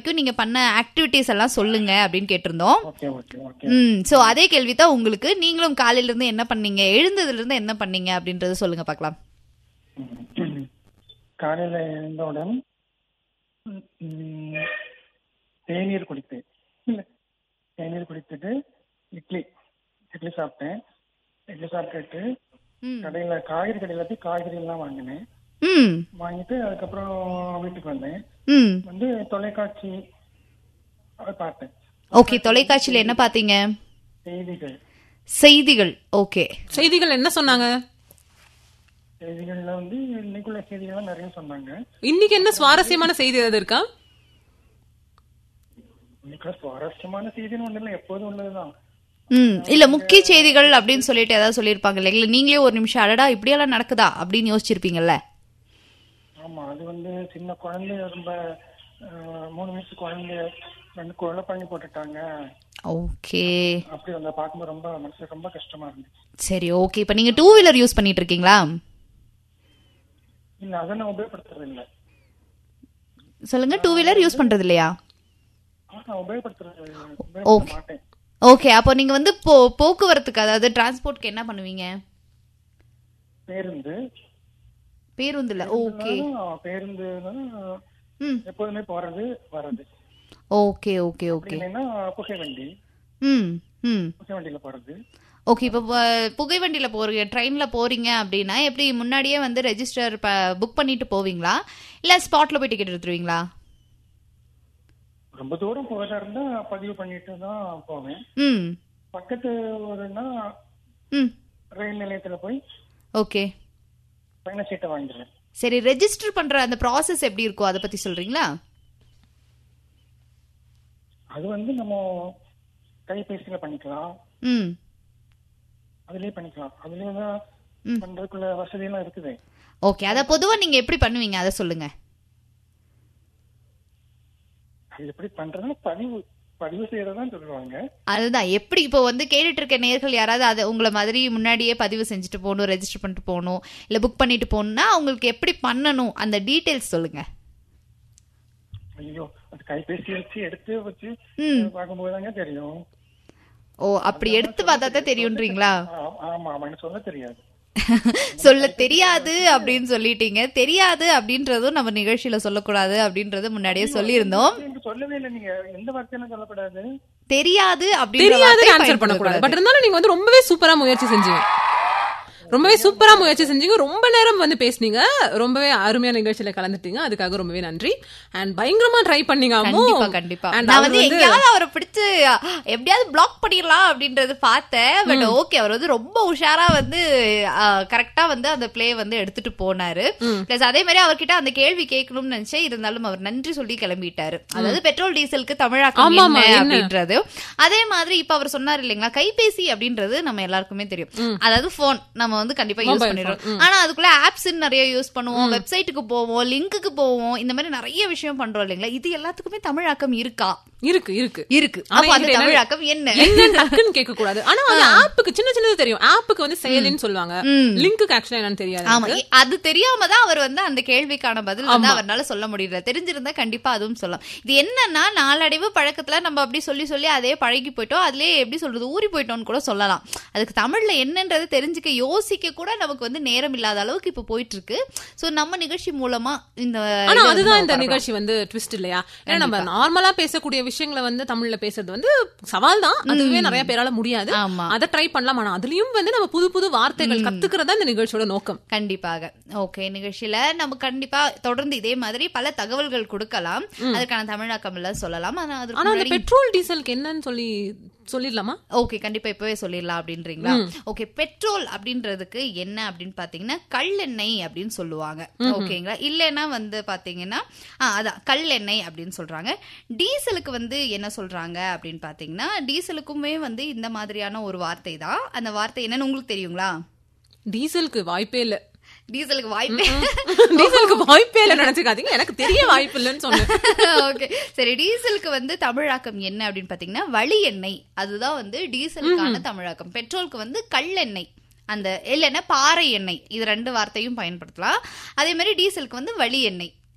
வரைக்கும் நீங்க பண்ண ஆக்டிவிட்டிஸ் எல்லாம் சொல்லுங்க அப்படின்னு கேட்டிருந்தோம் ஓகே ஓகே ஓகே ம் சோ அதே கேள்வி தான் உங்களுக்கு நீங்களும் காலையில இருந்து என்ன பண்ணீங்க எழுந்ததுல இருந்து என்ன பண்ணீங்க அப்படின்றத சொல்லுங்க பார்க்கலாம் ம். காலையில எழுந்தவுடன் ம், தேநீர் குடித்தேன் இல்ல தேநீர் குடித்துட்டு இட்லி இட்லி சாப்பிட்டேன் இட்லி சாப்பிட்டுட்டு ம். கடையில காய்கறி கடையில போய் காய்கறி எல்லாம் வாங்கினேன் ம் வாங்கிட்டு அதுக்கப்புறம் வீட்டுக்கு வந்தேன் ம் வந்து தொலைக்காட்சி அதை பார்த்தேன் ஓகே தொலைக்காட்சியில என்ன பாத்தீங்க செய்திகள் செய்திகள் ஓகே செய்திகள் என்ன சொன்னாங்க செய்திகள்ல வந்து இன்னைக்குள்ள செய்திகள்லாம் நிறைய சொன்னாங்க இன்னைக்கு என்ன சுவாரஸ்யமான செய்தி ஏதாவது இருக்கா இன்னைக்குள்ள சுவாரஸ்யமான செய்தின்னு ஒண்ணு இல்லை எப்போதும் உள்ளதுதான் ம் இல்ல முக்கிய செய்திகள் அப்படின்னு சொல்லிட்டு ஏதாவது சொல்லியிருப்பாங்க இல்லைங்களா நீங்களே ஒரு நிமிஷம் அடடா இப்படியெல்லாம் நடக்குதா அப்படின்னு யோசிச்சிருப்பீங்கல்ல ஆமா அது வந்து சின்ன குழந்தை ரொம்ப அஹ், மூணு வயசு குழந்தைய ரெண்டு கொலை பண்ணி போட்டுட்டாங்க ஓகே அப்படி அந்த பார்க்கும்போது ரொம்ப மனசு ரொம்ப கஷ்டமா இருந்துச்சு சரி ஓகே இப்ப நீங்க டூ வீலர் யூஸ் பண்ணிட்டு இருக்கீங்களா இல்ல அதை நான் உபயோகப்படுத்துறது இல்ல சொல்லுங்க டூ வீலர் யூஸ் பண்றது இல்லையா ஆனா உபயோகப்படுத்துறது உபயோகப்படுத்த மாட்டேன் ஓகே அப்போ நீங்க வந்து போ போக்குவரத்துக்கு அதாவது டிரான்ஸ்போர்ட்க்கு என்ன பண்ணுவீங்க பேருந்து பேருந்துல ஓகே ஆனா, பேருந்துனா ம் எப்போதுமே போறது வர்றது ஓகே ஓகே அப்படி ஓகே இல்லைன்னா புகை வண்டி ம் ம் புகை வண்டியில போறது ஓகே இப்போ ப- புகை வண்டியில போறீங்க ட்ரெயின்ல போறீங்க அப்படின்னா எப்படி முன்னாடியே வந்து ரெஜிஸ்டர் புக் பண்ணிட்டு போவீங்களா இல்ல ஸ்பாட்ல போய் டிக்கெட் எடுத்துருவீங்களா ரொம்ப தூரம் போகிறதா இருந்தா பதிவு பண்ணிட்டு தான் போவேன் ம் பக்கத்து ஊருன்னா ம் ரயில் நிலையத்துல போய் ஓகே பயண சீட்டை வாங்கிடுவேன் சரி ரெஜிஸ்டர் பண்ற அந்த ப்ராசஸ் எப்படி இருக்கும் அதை பத்தி சொல்றீங்களா அது வந்து நம்ம கைபேசியில பண்ணிக்கலாம் ம் அதுலயே பண்ணிக்கலாம் அதுலயே தான் பண்றதுக்குள்ள வசதி எல்லாம் இருக்குது ஓகே அத பொதுவா நீங்க எப்படி பண்ணுவீங்க அதை சொல்லுங்க அது எப்படி பண்றதுன்னா பதிவு பதிவு செய்யறதான் சொல்லுவாங்க அதுதான் எப்படி இப்போ வந்து கேட்டுட்டு இருக்க நேர்கள் யாராவது அதை உங்களை மாதிரி முன்னாடியே பதிவு செஞ்சுட்டு போகணும் ரெஜிஸ்டர் பண்ணிட்டு போகணும் இல்ல புக் பண்ணிட்டு போகணும்னா அவங்களுக்கு எப்படி பண்ணணும் அந்த டீடைல்ஸ் சொல்லுங்க ஐயோ அது கைபேசி வச்சு எடுத்து வச்சு ம். பார்க்கும்போது தாங்க தெரியும் ஓ அப்படி எடுத்து பார்த்தா தான் தெரியுன்றீங்களா ஆ- ஆமா ஆமா எனக்கு சொல்ல தெரியாது சொல்ல தெரியாது அப்படின்னு சொல்லிட்டீங்க தெரியாது அப்படின்றதும் நம்ம நிகழ்ச்சியில சொல்லக்கூடாது அப்படின்றத முன்னாடியே சொல்லியிருந்தோம் எனக்கு சொல்லவே இல்லை நீங்க எந்த வார்த்தையும் சொல்லக்கூடாது தெரியாது அப்படின்ற தெரியாது வார்த்தையை ஆன்சர் பண்ணக்கூடாது பயன்படுத்தக்கூடாது. பட் இருந்தாலும் நீங்க வந்து ரொம்பவே சூப்பரா முயற்சி செஞ்சீங்க ரொம்பவே சூப்பரா முயற்சி செஞ்சீங்க ரொம்ப நேரம் வந்து பேசுனீங்க ரொம்பவே அருமையான நிகழ்ச்சியில கலந்துட்டீங்க அதுக்காக ரொம்பவே நன்றி அண்ட் பயங்கரமா ட்ரை பண்ணீங்க அம்மு. கண்டிப்பா கண்டிப்பா And நான் அவர் வந்து எங்கேயாவது அவரை பிடிச்சு எப்படியாவது பிளாக் பண்ணிடலாம் அப்படின்றது பார்த்தேன் பட் ஓகே அவர் வந்து ரொம்ப உஷாரா வந்து கரெக்டா வந்து அந்த பிளே வந்து எடுத்துட்டு போனாரு பிளஸ் அதே மாதிரி அவர்கிட்ட அந்த கேள்வி கேட்கணும்னு நினைச்சேன் இருந்தாலும் அவர் நன்றி சொல்லி கிளம்பிட்டாரு அதாவது பெட்ரோல் டீசலுக்கு தமிழாக்கம் ஆமா, ஆமா, என்ன என்ன? அப்படின்றது அதே மாதிரி இப்ப அவர் சொன்னார் இல்லைங்களா கைபேசி அப்படின்றது நம்ம எல்லாருக்குமே தெரியும் அதாவது போன் நம்ம வந்து கண்டிப்பா யூஸ் Mobile பண்ணிடுறோம் ஆனா அதுக்குள்ள ஆப்ஸ் நிறைய யூஸ் பண்ணுவோம் வெப்சைட்டுக்கு போவோம் லிங்க்குக்கு போவோம் இந்த மாதிரி நிறைய விஷயம் பண்றோம் இல்லைங்களா இது எல்லாத்துக்குமே தமிழாக்கம் இருக்கா இருக்கு இருக்கு இருக்கு ஆனா அப்ப அந்த இதுல என்ன- தமிழாக்கம் என்ன என்ன டக்குன்னு கேட்க கூடாது ஆனா அது ஆப்புக்கு சின்ன சின்னது தெரியும் ஆப்புக்கு வந்து செயலின்னு சொல்லுவாங்க லிங்க்கு ஆக்சுவலா என்னன்னு தெரியாது ஆமா இ- அது தெரியாம தான் அவர் வந்து அந்த கேள்விக்கான பதில் வந்து அவரால சொல்ல முடியல தெரிஞ்சிருந்தா கண்டிப்பா அதுவும் சொல்லலாம் இது என்னன்னா நாளடைவு பழக்கத்துல நம்ம அப்படி சொல்லி சொல்லி அதே பழகி போயிட்டோம் அதுலயே எப்படி சொல்றது ஊறி போயிட்டோம்னு கூட சொல்லலாம் அதுக்கு தமிழ்ல என்னன்றது தெரிஞ்சுக்க யோசிக்க கூட நமக்கு வந்து நேரம் இல்லாத அளவுக்கு இப்ப போயிட்டு இருக்கு சோ நம்ம நிகழ்ச்சி மூலமா இந்த ஆனா இதை வந்து அதுதான் நம்ம இந்த பரப்பலாம். நிகழ்ச்சி வந்து ட்விஸ்ட் இல்லையா ஏன்னா நம்ம நார்மலா பேசக்கூடிய விஷயங்களை வந்து தமிழ்ல பேசுறது வந்து சவால் தான் அதுவே நிறைய பேரால முடியாது ஆமா அதை ட்ரை பண்ணலாம் ஆனா அதுலயும் வந்து நம்ம புது புது வார்த்தைகள் கத்துக்கிறதா இந்த நிகழ்ச்சியோட நோக்கம் கண்டிப்பாக ஓகே நிகழ்ச்சியில நம்ம கண்டிப்பா தொடர்ந்து இதே மாதிரி பல தகவல்கள் கொடுக்கலாம் அதுக்கான தமிழாக்கம் எல்லாம் சொல்லலாம் ஆனா அதுக்கு ஆனா அந்த முன்னாடி பெட்ரோல் டீசலுக்கு என்னன்னு சொல்லி சொல்லிடலாமா ஓகே கண்டிப்பா இப்பவே சொல்லிடலாம் அப்படின்றீங்களா ஓகே பெட்ரோல் அப்படின்றதுக்கு என்ன அப்படின்னு பாத்தீங்கன்னா கல்லெண்ணெய் அப்படின்னு சொல்லுவாங்க ஓகேங்களா இல்லைன்னா வந்து பாத்தீங்கன்னா ஆ, அதான் கல்லெண்ணெய் அப்படின்னு சொல்றாங்க டீசலுக்கு வந்து என்ன சொல்றாங்க அப்படின்னு பாத்தீங்கன்னா டீசலுக்குமே வந்து இந்த மாதிரியான ஒரு வார்த்தை தான் அந்த வார்த்தை என்னன்னு உங்களுக்கு தெரியுங்களா டீசலுக்கு வாய்ப்பே இல்ல டீசலுக்கு வாய்ப்பே டீசலுக்கு வாய்ப்பே இல்ல நினைச்சுக்காதீங்க எனக்கு தெரிய வாய்ப்பு இல்லைன்னு சொன்னேன் ஓகே சரி டீசலுக்கு வந்து தமிழாக்கம் என்ன அப்படின்னு பாத்தீங்கன்னா வழி எண்ணெய் அதுதான் வந்து டீசலுக்கான தமிழாக்கம் பெட்ரோலுக்கு வந்து கல்லெண்ணெய் அந்த இல்லைன்னா பாறை எண்ணெய் இது ரெண்டு வார்த்தையும் பயன்படுத்தலாம் அதே மாதிரி டீசலுக்கு வந்து வழி எண்ணெய்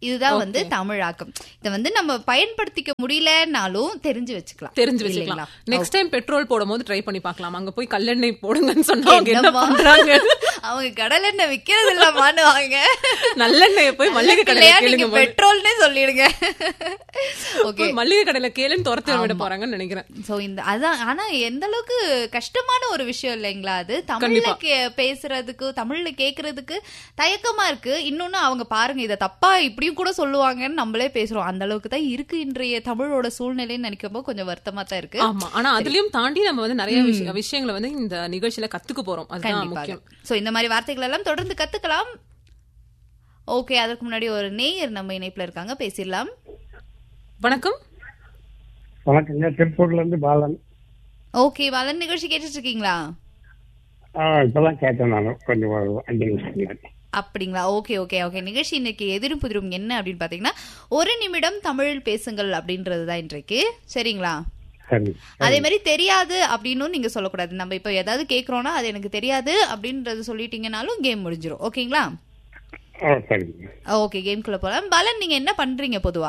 இதுதான் வந்து தமிழாக்கம் இதை வந்து நம்ம பயன்படுத்திக்க முடியலனாலும் தெரிஞ்சு வச்சுக்கலாம் தெரிஞ்சு வச்சுக்கலாம் இல்லைங்களா? நெக்ஸ்ட் டைம் பெட்ரோல் போடும் போது ட்ரை பண்ணி பார்க்கலாம் அங்க போய் கல்லெண்ணெய் போடுங்கன்னு சொன்னா அவங்க என்ன என்னம்மா? பண்றாங்க அவங்க கடல் எண்ணெய் விக்கிறது இல்லமானுவாங்க நல்லெண்ணெய் போய் மல்லிகை கடையில இல்லையா கேளுங்க நீங்க போது. பெட்ரோல்னே சொல்லிடுங்க ஓகே போய் மல்லிகை கடையில கேளுன்னு துரத்தி விட போறாங்கன்னு நினைக்கிறேன் சோ இந்த அதான் ஆனா எந்த அளவுக்கு கஷ்டமான ஒரு விஷயம் இல்லைங்களா அது தமிழ்ல கே- பேசுறதுக்கு தமிழ்ல கேக்குறதுக்கு தயக்கமா இருக்கு இன்னொன்னு அவங்க பாருங்க இத தப்பா இப்படியும் கூட சொல்லுவாங்கன்னு நம்மளே பேசுறோம் அந்த அளவுக்கு தான் இருக்கு இன்றைய தமிழோட சூழ்நிலைன்னு நினைக்கும் போது கொஞ்சம் வருத்தமா தான் இருக்கு ஆமா ஆனா அதுலயும் தாண்டி நம்ம வந்து நிறைய விஷய- விஷயங்களை வந்து இந்த நிகழ்ச்சியில கத்துக்க போறோம் அதுதான் கண்டிப்பாக முக்கியம் சோ இந்த மாதிரி வார்த்தைகள் எல்லாம் தொடர்ந்து கத்துக்கலாம் ஓகே அதற்கு முன்னாடி ஒரு நேயர் நம்ம இணைப்புல இருக்காங்க பேசிடலாம் வணக்கம் வணக்கங்க திருப்பூர்ல இருந்து பாலன் ஓகே வளன் நிகழ்ச்சி கேட்டுட்டு இருக்கீங்களா ஆ, இப்பதான் கேட்டேன் நான் கொஞ்சம் ஒரு அஞ்சு நிமிஷம் அப்படிங்களா ஓகே ஓகே ஓகே நிகழ்ச்சி இன்னைக்கு எதிரும் புதிரும் என்ன அப்படின்னு பாத்தீங்கன்னா ஒரு நிமிடம் தமிழ் பேசுங்கள் அப்படின்றது தான் இன்றைக்கு சரிங்களா சரி அதே மாதிரி தெரியாது அப்படின்னு நீங்க சொல்லக்கூடாது நம்ம இப்போ ஏதாவது கேக்குறோம்னா அது எனக்கு தெரியாது அப்படின்றது சொல்லிட்டீங்கனாலும் கேம் முடிஞ்சிரும் ஓகேங்களா ஓ சரிங்க ஓகே கேம்குள்ள போலாம் பலன் நீங்க என்ன பண்றீங்க பொதுவா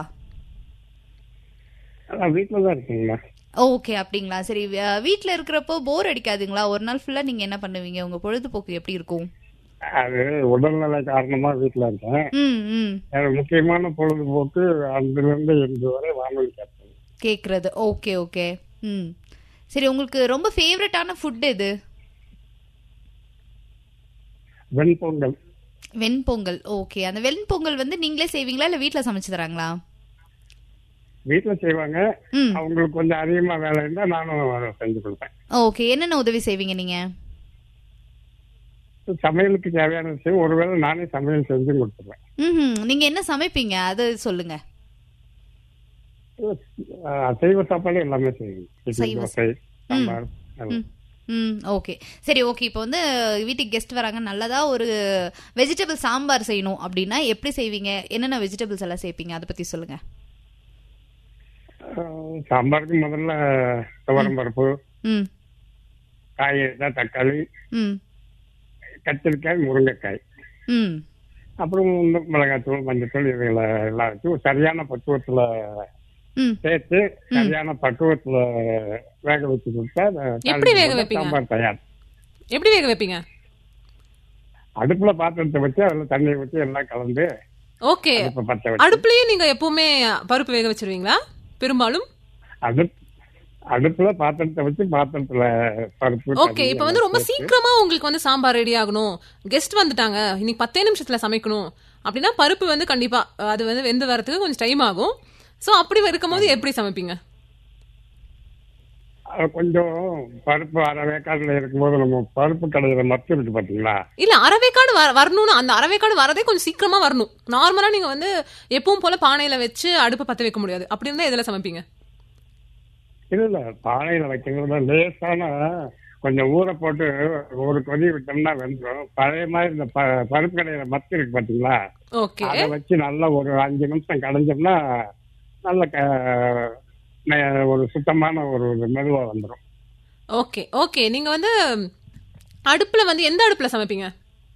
அதான் வீட்டில் தான் இருக்கீங்களா ஓகே அப்படிங்களா சரி வி- வீட்ல இருக்கிறப்போ போர் அடிக்காதுங்களா ஒரு நாள் ஃபுல்லா நீங்க என்ன பண்ணுவீங்க உங்க பொழுதுபோக்கு எப்படி இருக்கும் அது உடல்நல காரணமா வீட்டில் இருக்கேன் ம் ம் எனக்கு முக்கியமான பொழுதுபோக்கு அங்கிருந்து இன்று வரை வானொலி கேட்பேன் கேக்குறது ஓகே ஓகே ம் சரி உங்களுக்கு ரொம்ப ஃபேவரட்டான ஃபுட் எது வெண்பொங்கல் வெண்பொங்கல் ஓகே அந்த வெண்பொங்கல் வந்து நீங்களே செய்வீங்களா இல்ல வீட்ல சமைச்சு தராங்களா வீட்டில் செய்வாங்க ம் அவங்களுக்கு கொஞ்சம் அதிகமா வேலை இருந்தா நானும் அதை செஞ்சு கொடுப்பேன் ஓகே என்னென்ன உதவி செய்வீங்க நீங்க சமையலுக்கு தேவையான விஷயம் ஒருவேளை நானே சமையல் செஞ்சு கொடுத்துருவேன் ம் நீங்க என்ன சமைப்பீங்க அது சொல்லுங்க அஹ் அசைவ சாப்பாடு எல்லாமே செய்வேன் இட்லி சைவ தோசை சாம்பார் எல்லாம். ம் ம் ஓகே சரி ஓகே இப்போ வந்து வீட்டுக்கு கெஸ்ட் வராங்க நல்லதா ஒரு வெஜிடபிள் சாம்பார் செய்யணும் அப்படின்னா எப்படி செய்வீங்க என்னென்ன வெஜிடபிள்ஸ் எல்லாம் சேர்ப்பீங்க அதை பத்தி சொல்லுங்க அஹ் சாம்பாருக்கு முதல்ல துவரம் பருப்பு ம் காய்கறி தக்காளி ம் கத்திரிக்காய் முருங்கைக்காய் ம் அப்புறம் இந்த மிளகாத்தூள் மஞ்சத்தூள் இவைகளை எல்லாம் வச்சு ஒரு சரியான பக்குவத்துல ம் சேர்த்து சரியான பக்குவத்துல வேக வச்சு கொடுத்தா அந்த எப்படி வேக தாளிச்சு வைப்பீங்க? சாம்பார் தயார் எப்படி வேக வைப்பீங்க அடுப்புல பாத்திரத்தை வச்சு அதுல தண்ணியை ஊற்றி எல்லாம் கலந்து ஓகே அடுப்பை பற்ற வச்சு அடுப்புலயே நீங்க எப்பவுமே பருப்பு வேக வச்சிருவீங்களா பெரும்பாலும் அடுப் அடுப்புல பாத்திரத்தை வச்சு பாத்திரத்துல பருப்பு ஓகே தண்ணி இப்ப வந்து ரொம்ப எல்லாம் சேர்த்து சீக்கிரமா உங்களுக்கு வந்து சாம்பார் ரெடி ஆகணும் கெஸ்ட் வந்துட்டாங்க இன்னைக்கு பத்தே நிமிஷத்துல சமைக்கணும் அப்படின்னா பருப்பு வந்து கண்டிப்பா அது வந்து வெந்து வரதுக்கு கொஞ்சம் டைம் ஆகும் சோ அப்படி இருக்கும்போது எப்படி சமைப்பீங்க அது கொஞ்சம் பருப்பு அரை வேக்காடுல இருக்கும்போது நம்ம பருப்பு கடையில மத்து இருக்கு பாத்தீங்களா இல்ல அரவேக்காடு வர வரணும்னு அந்த அரவேக்காடு வரதே கொஞ்சம் சீக்கிரமா வரணும் நார்மலா நீங்க வந்து எப்பவும் போல பானையில வச்சு அடுப்பு பத்த வைக்க முடியாது அப்படி இருந்தா எதுல சமைப்பீங்க இல்ல இல்ல பானையில வைக்கிறது லேசான கொஞ்சம் ஊற போட்டு ஒரு கொதி விட்டோம்னா வெந்துடும் பழைய மாதிரி இந்த ப- பருப்பு கடையில மத்து இருக்கு பாத்தீங்களா ஓகே அதை வச்சு நல்லா ஒரு அஞ்சு நிமிஷம் கடைஞ்சோம்னா நல்ல க- நெ- ஒரு சுத்தமான ஒரு மெதுவா வந்துடும் ஓகே ஓகே நீங்க வந்து அடுப்புல வந்து எந்த அடுப்புல சமைப்பீங்க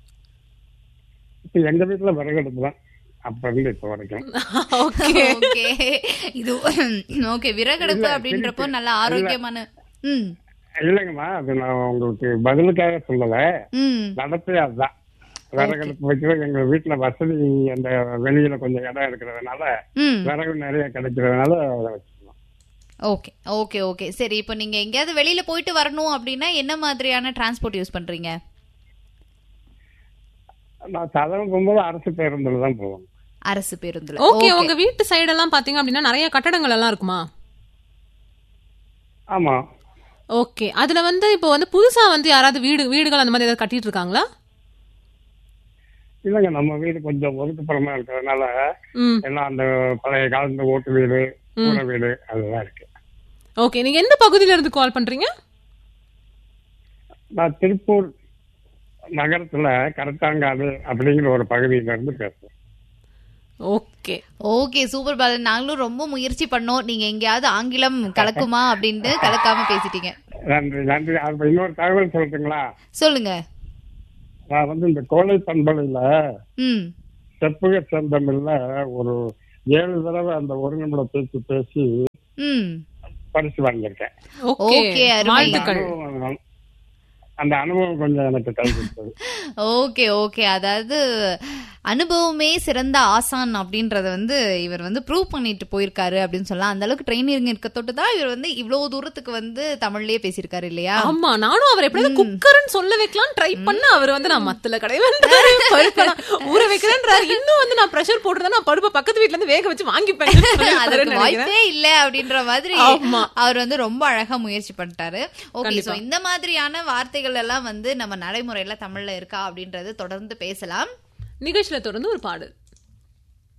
இப்ப எங்க வீட்டுல விறகடுப்பு தான் அப்ப இருந்து இப்ப வரைக்கும் ஓகே ஓகே இது ஓகே விறகடுப்பு இல்ல, அப்படின்றப்போ திருப்பி- நல்ல ஆரோக்கியமான ம் இல்லைங்கம்மா அது நான் உங்களுக்கு பதிலுக்காக சொல்லல ம் நடப்பே அதுதான் விறகடுப்பு வைக்கிறது எங்க வீட்டுல வசதி அந்த வெளியில கொஞ்சம் இடம் இருக்கிறதுனால ம் விறகு நிறைய கிடைக்கிறதுனால அதை வச்சுக்கணும் ஓகே ஓகே ஓகே சரி இப்போ நீங்க எங்கேயாவது வெளியில போயிட்டு வரணும் அப்படின்னா என்ன மாதிரியான டிரான்ஸ்போர்ட் யூஸ் பண்றீங்க நான் சாதாரண போகும்போது அரசு பேருந்துல தான் போவோம் அரசு பேருந்துல ஓகே உங்க வீட்டு சைடு எல்லாம் பாத்தீங்க அப்படின்னா நிறைய கட்டடங்கள் எல்லாம் இருக்குமா ஆமா ஓகே அதுல வந்து இப்போ வந்து புதுசா வந்து யாராவது வீடு வீடுகள் அந்த மாதிரி ஏதாவது கட்டிட்டு இருக்காங்களா இல்லைங்க நம்ம வீடு கொஞ்சம் ஒதுக்குப்புறமா இருக்கிறதுனால ம் எல்லாம் அந்த பழைய காலத்து ஓட்டு வீடு கூரை வீடு அதுதான் இருக்கு ஓகே நீங்க எந்த பகுதியில இருந்து கால் பண்றீங்க நான் திருப்பூர் நகரத்துல கரத்தாங்காடு அப்படிங்கிற ஒரு பகுதியில இருந்து பேசுறேன் ஓகே ஓகே சூப்பர் பாலன் நாங்களும் ரொம்ப முயற்சி பண்ணோம் நீங்க எங்கேயாவது ஆங்கிலம் கலக்குமா அப்படின்ட்டு கலக்காம பேசிட்டீங்க நன்றி நன்றி அப்ப இன்னொரு தகவல் சொல்லட்டுங்களா சொல்லுங்க நான் வந்து இந்த கோலை பண்பலையில ம் செப்புக செந்தமிழ்ல ஒரு ஏழு தடவை அந்த ஒரு நிமிட பேச்சு பேசி ம் பரிசு வாங்கியிருக்கேன் ஓகே Okay, அருமை. வாழ்த்துக்கள் அனுபவம் அந்த அனுபவம் கொஞ்சம் எனக்கு கை கொடுத்தது ஓகே ஓகே அதாவது அனுபவமே சிறந்த ஆசான் அப்படின்றத வந்து இவர் வந்து ப்ரூவ் பண்ணிட்டு போயிருக்காரு அப்படின்னு சொல்லலாம் அந்த அளவுக்கு ட்ரைனிங் இருக்க தொட்டு தான் இவர் வந்து இவ்வளவு தூரத்துக்கு வந்து தமிழ்லயே பேசியிருக்காரு இல்லையா ஆமா நானும் அவர் எப்படியாவது குக்கர்னு சொல்ல வைக்கலாம் ட்ரை பண்ண அவர் வந்து நான் மத்தல கடைவன் பருப்பெல்லாம் ஊற வைக்கிறேன்றாரு இன்னும் வந்து நான் பிரஷர் போட்டுருந்தா நான் பருப்பை பக்கத்து வீட்ல இருந்து வேக வச்சு வாங்கிப்பேன் அதுக்கு வாய்ப்பே இல்ல அப்படின்ற மாதிரி ஆமா. அவர் வந்து ரொம்ப அழகா முயற்சி பண்ணிட்டாரு ஓகே கண்டிப்பா. சோ இந்த மாதிரியான வார்த்தைகள் எல்லாம் வந்து நம்ம நடைமுறையில தமிழ்ல இருக்கா அப்படின்றது தொடர்ந்து பேசலாம் நிகழ்ச்சியில தொடர்ந்து ஒரு பாடல்